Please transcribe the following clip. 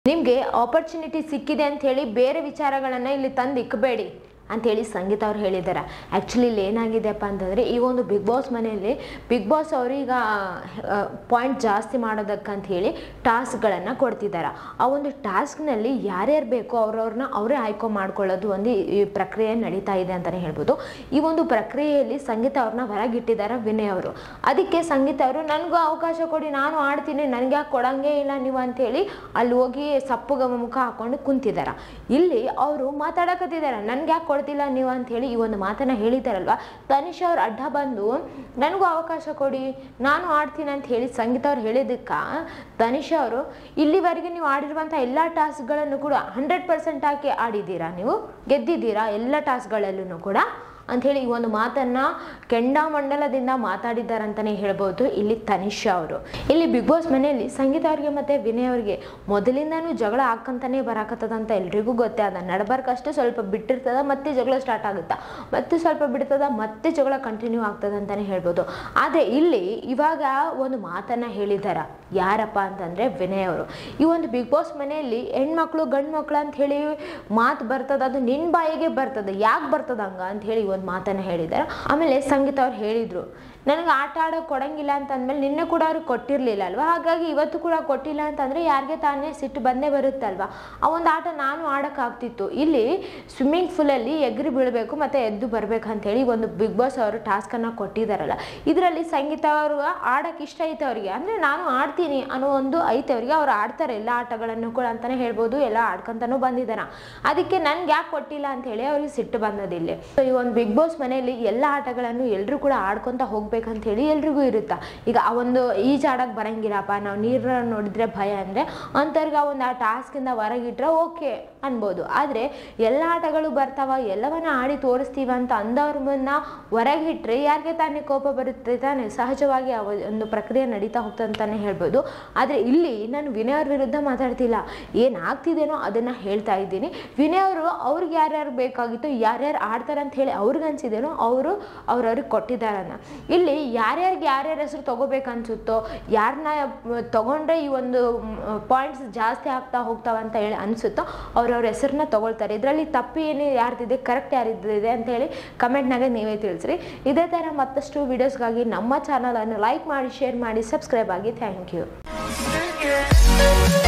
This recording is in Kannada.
ನಿಮಗೆ ಆಪರ್ಚುನಿಟಿ ಸಿಕ್ಕಿದೆ ಅಂತ ಹೇಳಿ ಬೇರೆ ವಿಚಾರಗಳನ್ನು ಇಲ್ಲಿ ತಂದು ಇಕ್ಕಬೇಡಿ ಅಂಥೇಳಿ ಸಂಗೀತ ಅವ್ರು ಹೇಳಿದ್ದಾರೆ ಆ್ಯಕ್ಚುಲಿ ಇಲ್ಲಿ ಏನಾಗಿದೆಪ್ಪ ಅಂತಂದರೆ ಈ ಒಂದು ಬಿಗ್ ಬಾಸ್ ಮನೆಯಲ್ಲಿ ಬಿಗ್ ಬಾಸ್ ಅವರೀಗ ಪಾಯಿಂಟ್ ಜಾಸ್ತಿ ಮಾಡೋದಕ್ಕಂತ ಹೇಳಿ ಟಾಸ್ಕ್ಗಳನ್ನು ಕೊಡ್ತಿದ್ದಾರೆ ಆ ಒಂದು ಟಾಸ್ಕ್ನಲ್ಲಿ ಯಾರ್ಯಾರು ಬೇಕೋ ಅವ್ರವ್ರನ್ನ ಅವರೇ ಆಯ್ಕೆ ಮಾಡ್ಕೊಳ್ಳೋದು ಒಂದು ಈ ಪ್ರಕ್ರಿಯೆ ನಡೀತಾ ಇದೆ ಅಂತಲೇ ಹೇಳ್ಬೋದು ಈ ಒಂದು ಪ್ರಕ್ರಿಯೆಯಲ್ಲಿ ಸಂಗೀತ ಅವ್ರನ್ನ ಹೊರಗಿಟ್ಟಿದ್ದಾರೆ ವಿನಯ್ ಅವರು ಅದಕ್ಕೆ ಸಂಗೀತ ಅವರು ನನಗೂ ಅವಕಾಶ ಕೊಡಿ ನಾನು ಆಡ್ತೀನಿ ನನಗೆ ಯಾಕೆ ಕೊಡಂಗೇ ಇಲ್ಲ ನೀವು ಅಂತೇಳಿ ಅಲ್ಲಿ ಹೋಗಿ ಸಪ್ಪುಗ ಮುಖ ಹಾಕೊಂಡು ಕುಂತಿದ್ದಾರೆ ಇಲ್ಲಿ ಅವರು ಮಾತಾಡಕತ್ತಿದ್ದಾರೆ ನನ್ಗೆ ಯಾಕೆ ಕೊಡ್ತಿಲ್ಲ ನೀವು ಅಂತ ಹೇಳಿ ಈ ಒಂದು ಮಾತನ್ನ ಹೇಳಿದಾರಲ್ವಾ ತನಿಷ್ ಅವ್ರು ಅಡ್ಡ ಬಂದು ನನಗೂ ಅವಕಾಶ ಕೊಡಿ ನಾನು ಆಡ್ತೀನಿ ಅಂತ ಹೇಳಿ ಸಂಗೀತ ಅವ್ರು ಹೇಳಿದ್ದಕ್ಕೆ ತನಿಷ್ ಅವರು ಇಲ್ಲಿವರೆಗೆ ನೀವು ಆಡಿರುವಂಥ ಎಲ್ಲ ಟಾಸ್ಕ್ಗಳನ್ನು ಕೂಡ ಹಂಡ್ರೆಡ್ ಪರ್ಸೆಂಟ್ ಹಾಕಿ ಆಡಿದ್ದೀರಾ ನೀವು ಗೆದ್ದಿದ್ದೀರಾ ಎಲ್ಲ ಟಾಸ್ಕ್ಗಳಲ್ಲೂ ಕೂಡ ಅಂಥೇಳಿ ಈ ಒಂದು ಮಾತನ್ನ ಕೆಂಡಾಮಂಡಲದಿಂದ ಮಾತಾಡಿದ್ದಾರಂತಲೇ ಹೇಳ್ಬೋದು ಇಲ್ಲಿ ತನಿಷಾ ಅವರು ಇಲ್ಲಿ ಬಿಗ್ ಬಾಸ್ ಮನೆಯಲ್ಲಿ ಸಂಗೀತ ಅವ್ರಿಗೆ ಮತ್ತು ವಿನಯ್ ಅವ್ರಿಗೆ ಮೊದಲಿಂದನೂ ಜಗಳ ಹಾಕಂತಾನೆ ಬರಾಕತ್ತದ ಅಂತ ಎಲ್ರಿಗೂ ಗೊತ್ತೇ ಅದ ನಡ್ಬಾರ್ಕಷ್ಟು ಸ್ವಲ್ಪ ಬಿಟ್ಟಿರ್ತದ ಮತ್ತೆ ಜಗಳ ಸ್ಟಾರ್ಟ್ ಆಗುತ್ತಾ ಮತ್ತೆ ಸ್ವಲ್ಪ ಬಿಡ್ತದ ಮತ್ತೆ ಜಗಳ ಕಂಟಿನ್ಯೂ ಆಗ್ತದ ಅಂತಲೇ ಹೇಳ್ಬೋದು ಆದರೆ ಇಲ್ಲಿ ಇವಾಗ ಒಂದು ಮಾತನ್ನ ಹೇಳಿದಾರ ಯಾರಪ್ಪ ಅಂತಂದರೆ ವಿನಯ್ ಅವರು ಈ ಒಂದು ಬಿಗ್ ಬಾಸ್ ಮನೆಯಲ್ಲಿ ಹೆಣ್ಮಕ್ಳು ಗಂಡು ಮಕ್ಳು ಅಂತ ಹೇಳಿ ಮಾತು ಬರ್ತದ ಅದು ನಿನ್ನ ಬಾಯಿಗೆ ಬರ್ತದೆ ಯಾಕೆ ಬರ್ತದ ಹಂಗ ಅಂತ ಹೇಳಿ ಒಂದು ಮಾತನ್ನ ಹೇಳಿದ್ದಾರೆ ಆಮೇಲೆ ಸಂಗೀತ ಅವ್ರು ಹೇಳಿದರು ನನಗೆ ಆಟ ಆಡೋಕೆ ಕೊಡಂಗಿಲ್ಲ ಅಂತ ಅಂದಮೇಲೆ ನಿನ್ನೆ ಕೂಡ ಅವ್ರಿಗೆ ಕೊಟ್ಟಿರಲಿಲ್ಲ ಅಲ್ವಾ ಹಾಗಾಗಿ ಇವತ್ತು ಕೂಡ ಕೊಟ್ಟಿಲ್ಲ ಅಂತಂದರೆ ಯಾರಿಗೆ ತಾನೇ ಸಿಟ್ಟು ಬಂದೇ ಬರುತ್ತಲ್ವಾ ಆ ಒಂದು ಆಟ ನಾನು ಆಡೋಕ್ಕಾಗ್ತಿತ್ತು ಇಲ್ಲಿ ಸ್ವಿಮ್ಮಿಂಗ್ ಫೂಲಲ್ಲಿ ಎಗ್ರಿ ಬೀಳಬೇಕು ಮತ್ತು ಎದ್ದು ಬರಬೇಕು ಅಂತೇಳಿ ಒಂದು ಬಿಗ್ ಬಾಸ್ ಅವರು ಟಾಸ್ಕನ್ನು ಕೊಟ್ಟಿದ್ದಾರಲ್ಲ ಇದರಲ್ಲಿ ಸಂಗೀತ ಅವರು ಆಡೋಕೆ ಇಷ್ಟ ಐತೆ ಅವರಿಗೆ ಅಂದರೆ ನಾನು ಆಡ್ತೀನಿ ಅನ್ನೋ ಒಂದು ಐತೆ ಅವರಿಗೆ ಅವ್ರು ಆಡ್ತಾರೆ ಎಲ್ಲ ಆಟಗಳನ್ನು ಕೂಡ ಅಂತಲೇ ಹೇಳ್ಬೋದು ಎಲ್ಲ ಆಡ್ಕೊಂತಾನೂ ಬಂದಿದ್ದಾರ ಅದಕ್ಕೆ ನನ್ಗೆ ಯಾಕೆ ಕೊಟ್ಟಿಲ್ಲ ಅಂತ ಹೇಳಿ ಅವ್ರಿಗೆ ಸಿಟ್ಟು ಬಂದದಿಲ್ಲಿ ಸೊ ಈ ಒಂದು ಬಿಗ್ ಬಾಸ್ ಮನೆಯಲ್ಲಿ ಎಲ್ಲ ಆಟಗಳನ್ನು ಎಲ್ಲರೂ ಕೂಡ ಆಡ್ಕೊತ ಹೋಗ್ಬೇಕಂತ ಹೇಳಿ ಎಲ್ರಿಗೂ ಇರುತ್ತಾ ಈಗ ಆ ಒಂದು ಈಜಾಡಕ್ಕೆ ಬರಂಗಿಲ್ಲಪ್ಪ ನಾವು ನೀರನ್ನ ನೋಡಿದ್ರೆ ಭಯ ಅಂದರೆ ಅಂಥವ್ರಿಗೆ ಆ ಒಂದು ಆ ಟಾಸ್ಕಿಂದ ಹೊರಗಿಟ್ರೆ ಓಕೆ ಅನ್ಬೋದು ಆದರೆ ಎಲ್ಲ ಆಟಗಳು ಬರ್ತಾವ ಎಲ್ಲವನ್ನ ಆಡಿ ತೋರಿಸ್ತೀವಿ ಅಂತ ಅಂದವ್ರನ್ನ ಹೊರಗಿಟ್ರೆ ಯಾರಿಗೆ ತಾನೇ ಕೋಪ ಬರುತ್ತೆ ತಾನೇ ಸಹಜವಾಗಿ ಆ ಒಂದು ಪ್ರಕ್ರಿಯೆ ನಡೀತಾ ಹೋಗ್ತದೆ ಅಂತಾನೆ ಹೇಳ್ಬೋದು ಆದರೆ ಇಲ್ಲಿ ನಾನು ವಿನಯ್ ಅವ್ರ ವಿರುದ್ಧ ಮಾತಾಡ್ತಿಲ್ಲ ಏನಾಗ್ತಿದೇನೋ ಅದನ್ನು ಹೇಳ್ತಾ ಇದ್ದೀನಿ ವಿನಯ್ ಅವರು ಅವ್ರಿಗೆ ಯಾರ್ಯಾರು ಬೇಕಾಗಿತ್ತು ಯಾರ್ಯಾರು ಆಡ್ತಾರೆ ಅಂತ ಹೇಳಿ ಅವ್ರಿಗೆ ಅನ್ಸಿದೇನೋ ಅವರು ಅವ್ರವ್ರಿಗೆ ಕೊಟ್ಟಿದ್ದಾರನ್ನ ಇಲ್ಲಿ ಯಾರ್ಯಾರಿಗೆ ಯಾರ್ಯಾರ ಹೆಸರು ತಗೋಬೇಕನ್ಸುತ್ತೋ ಯಾರನ್ನ ತಗೊಂಡ್ರೆ ಈ ಒಂದು ಪಾಯಿಂಟ್ಸ್ ಜಾಸ್ತಿ ಆಗ್ತಾ ಹೋಗ್ತಾವ ಅಂತ ಹೇಳಿ ಅನಿಸುತ್ತೋ ಅವ್ರವ್ರ ಹೆಸರನ್ನ ತಗೊಳ್ತಾರೆ ಇದರಲ್ಲಿ ತಪ್ಪು ಏನು ಯಾರ್ದಿದೆ ಕರೆಕ್ಟ್ ಯಾರಿದ್ದಿದೆ ಅಂತ ಹೇಳಿ ಕಮೆಂಟ್ನಾಗ ನೀವೇ ತಿಳಿಸ್ರಿ ಇದೇ ಥರ ಮತ್ತಷ್ಟು ವೀಡಿಯೋಸ್ಗಾಗಿ ನಮ್ಮ ಚಾನಲನ್ನು ಲೈಕ್ ಮಾಡಿ ಶೇರ್ ಮಾಡಿ ಸಬ್ಸ್ಕ್ರೈಬ್ ಆಗಿ ಥ್ಯಾಂಕ್ ಯು